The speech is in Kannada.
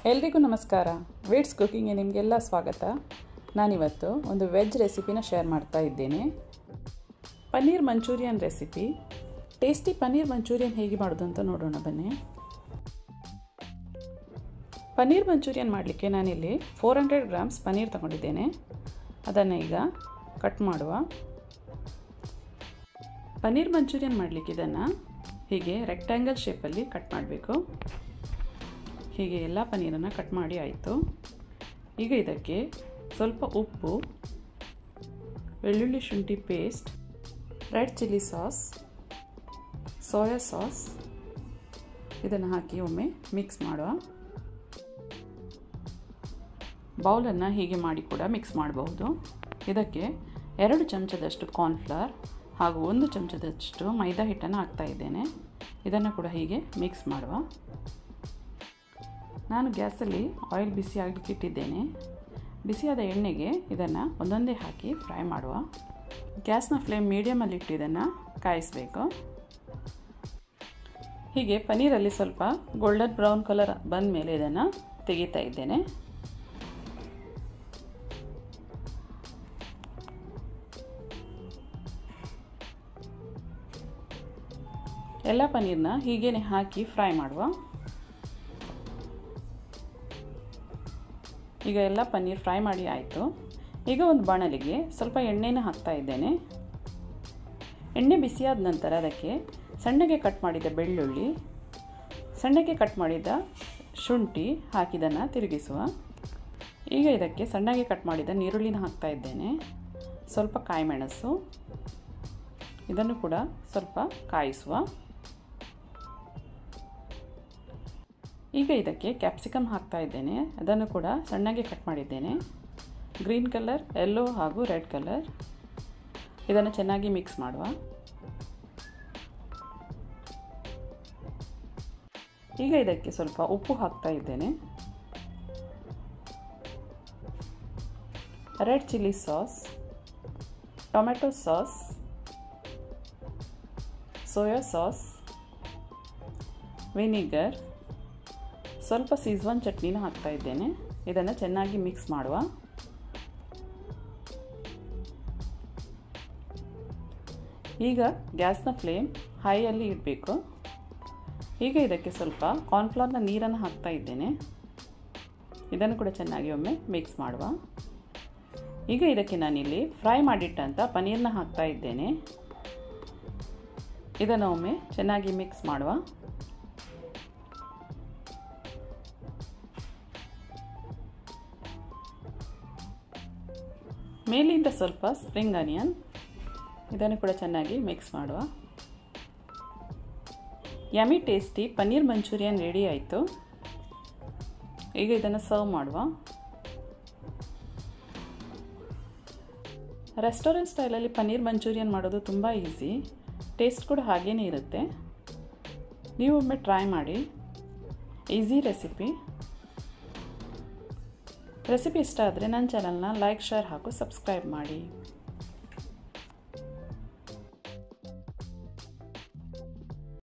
ಎಲ್ರಿಗೂ ನಮಸ್ಕಾರ ವೇಟ್ಸ್ ಕುಕಿಂಗ್ಗೆ ನಿಮಗೆಲ್ಲ ಸ್ವಾಗತ ನಾನಿವತ್ತು ಒಂದು ವೆಜ್ ರೆಸಿಪಿನ ಶೇರ್ ಮಾಡ್ತಾ ಇದ್ದೇನೆ paneer manchurian recipe tasty paneer manchurian ಹೇಗೆ ಮಾಡೋದು ಅಂತ ನೋಡೋಣ ಬನ್ನಿ ಪನ್ನೀರ್ ಮಂಚೂರಿಯನ್ ಮಾಡಲಿಕ್ಕೆ ನಾನಿಲ್ಲಿ ಫೋರ್ ಹಂಡ್ರೆಡ್ ಗ್ರಾಮ್ಸ್ ಪನ್ನೀರ್ ತಗೊಂಡಿದ್ದೇನೆ ಅದನ್ನು ಈಗ ಕಟ್ ಮಾಡುವ ಪನ್ನೀರ್ ಮಂಚೂರಿಯನ್ ಮಾಡಲಿಕ್ಕೆ ಇದನ್ನು ಹೀಗೆ ರೆಕ್ಟ್ಯಾಂಗಲ್ ಶೇಪಲ್ಲಿ ಕಟ್ ಮಾಡಬೇಕು ಹೀಗೆ ಎಲ್ಲ ಪನ್ನೀರನ್ನು ಕಟ್ ಮಾಡಿ ಆಯಿತು ಈಗ ಇದಕ್ಕೆ ಸ್ವಲ್ಪ ಉಪ್ಪು ಬೆಳ್ಳುಳ್ಳಿ ಶುಂಠಿ paste red chilli sauce soya sauce ಇದನ್ನು ಹಾಕಿ ಒಮ್ಮೆ ಮಿಕ್ಸ್ ಮಾಡುವ ಬೌಲನ್ನು ಹೀಗೆ ಮಾಡಿ ಕೂಡ ಮಿಕ್ಸ್ ಮಾಡಬಹುದು ಇದಕ್ಕೆ ಎರಡು ಚಮಚದಷ್ಟು ಕಾರ್ನ್ಫ್ಲವರ್ ಹಾಗೂ ಒಂದು ಚಮಚದಷ್ಟು ಮೈದಾ ಹಿಟ್ಟನ್ನು ಹಾಕ್ತಾ ಇದ್ದೇನೆ ಇದನ್ನು ಕೂಡ ಹೀಗೆ ಮಿಕ್ಸ್ ಮಾಡುವ ನಾನು ಗ್ಯಾಸಲ್ಲಿ ಆಯಿಲ್ ಬಿಸಿ ಆಗಲಿಕ್ಕೆ ಇಟ್ಟಿದ್ದೇನೆ ಬಿಸಿಯಾದ ಎಣ್ಣೆಗೆ ಇದನ್ನು ಒಂದೊಂದೇ ಹಾಕಿ ಫ್ರೈ ಮಾಡುವ ಗ್ಯಾಸ್ನ ಫ್ಲೇಮ್ ಮೀಡಿಯಮಲ್ಲಿ ಇಟ್ಟು ಇದನ್ನು ಕಾಯಿಸಬೇಕು ಹೀಗೆ ಪನ್ನೀರಲ್ಲಿ ಸ್ವಲ್ಪ ಗೋಲ್ಡನ್ ಬ್ರೌನ್ ಕಲರ್ ಬಂದ ಮೇಲೆ ಇದನ್ನು ತೆಗಿತಾ ಇದ್ದೇನೆ ಎಲ್ಲ ಪನ್ನೀರನ್ನ ಹೀಗೇ ಹಾಕಿ ಫ್ರೈ ಮಾಡುವ ಈಗ ಎಲ್ಲ ಪನ್ನೀರ್ ಫ್ರೈ ಮಾಡಿ ಆಯಿತು ಈಗ ಒಂದು ಬಾಣಲಿಗೆ ಸ್ವಲ್ಪ ಎಣ್ಣೆನ ಹಾಕ್ತಾ ಇದ್ದೇನೆ ಎಣ್ಣೆ ಬಿಸಿಯಾದ ನಂತರ ಅದಕ್ಕೆ ಸಣ್ಣಗೆ ಕಟ್ ಮಾಡಿದ ಬೆಳ್ಳುಳ್ಳಿ ಸಣ್ಣಗೆ ಕಟ್ ಮಾಡಿದ ಶುಂಠಿ ಹಾಕಿದನ್ನು ತಿರುಗಿಸುವ ಈಗ ಇದಕ್ಕೆ ಸಣ್ಣಗೆ ಕಟ್ ಮಾಡಿದ ನೀರುಳ್ಳಿನ ಹಾಕ್ತಾ ಇದ್ದೇನೆ ಸ್ವಲ್ಪ ಕಾಯಿಮೆಣಸು ಇದನ್ನು ಕೂಡ ಸ್ವಲ್ಪ ಕಾಯಿಸುವ ಈಗ ಇದಕ್ಕೆ ಕ್ಯಾಪ್ಸಿಕಮ್ ಹಾಕ್ತಾ ಇದ್ದೇನೆ ಅದನ್ನು ಕೂಡ ಸಣ್ಣಗೆ ಕಟ್ ಮಾಡಿದ್ದೇನೆ ಗ್ರೀನ್ ಕಲರ್ ಯೆಲ್ಲೋ ಹಾಗೂ ರೆಡ್ ಕಲರ್ ಇದನ್ನು ಚೆನ್ನಾಗಿ ಮಿಕ್ಸ್ ಮಾಡುವ ಈಗ ಇದಕ್ಕೆ ಸ್ವಲ್ಪ ಉಪ್ಪು ಹಾಕ್ತಾ ಇದ್ದೇನೆ red chilli sauce tomato sauce soya sauce vinegar ಸ್ವಲ್ಪ ಸೀಜ್ವಾನ್ ಚಟ್ನಿನ ಹಾಕ್ತಾ ಇದ್ದೇನೆ ಇದನ್ನು ಚೆನ್ನಾಗಿ ಮಿಕ್ಸ್ ಮಾಡುವ ಈಗ ಗ್ಯಾಸ್ನ ಫ್ಲೇಮ್ ಹೈಯಲ್ಲಿ ಇಡಬೇಕು ಈಗ ಇದಕ್ಕೆ ಸ್ವಲ್ಪ ಕಾರ್ನ್ಫ್ಲವರ್ನ ನೀರನ್ನು ಹಾಕ್ತಾ ಇದ್ದೇನೆ ಇದನ್ನು ಕೂಡ ಚೆನ್ನಾಗಿ ಒಮ್ಮೆ ಮಿಕ್ಸ್ ಮಾಡುವ ಈಗ ಇದಕ್ಕೆ ನಾನಿಲ್ಲಿ ಫ್ರೈ ಮಾಡಿಟ್ಟಂಥ ಪನ್ನೀರ್ನ ಹಾಕ್ತಾ ಇದ್ದೇನೆ ಇದನ್ನು ಒಮ್ಮೆ ಚೆನ್ನಾಗಿ ಮಿಕ್ಸ್ ಮಾಡುವ ಮೇಲಿಂದ ಸ್ವಲ್ಪ ಸ್ಪ್ರಿಂಗ್ ಆನಿಯನ್ ಇದನ್ನು ಕೂಡ ಚೆನ್ನಾಗಿ ಮಿಕ್ಸ್ ಮಾಡುವ yummy tasty paneer manchurian ready ಆಯಿತು ಈಗ ಇದನ್ನು ಸರ್ವ್ ಮಾಡುವ ರೆಸ್ಟೋರೆಂಟ್ ಸ್ಟೈಲಲ್ಲಿ ಪನ್ನೀರ್ ಮಂಚೂರಿಯನ್ ಮಾಡೋದು ತುಂಬ ಈಸಿ ಟೇಸ್ಟ್ ಕೂಡ ಹಾಗೇ ಇರುತ್ತೆ ನೀವು ಒಮ್ಮೆ ಟ್ರೈ ಮಾಡಿ ಈಸಿ ರೆಸಿಪಿ ರೆಸಿಪಿ ಇಷ್ಟ ಆದರೆ ನನ್ನ ಚಾನಲ್ನ ಲೈಕ್ ಶೇರ್ ಹಾಗೂ ಸಬ್ಸ್ಕ್ರೈಬ್ ಮಾಡಿ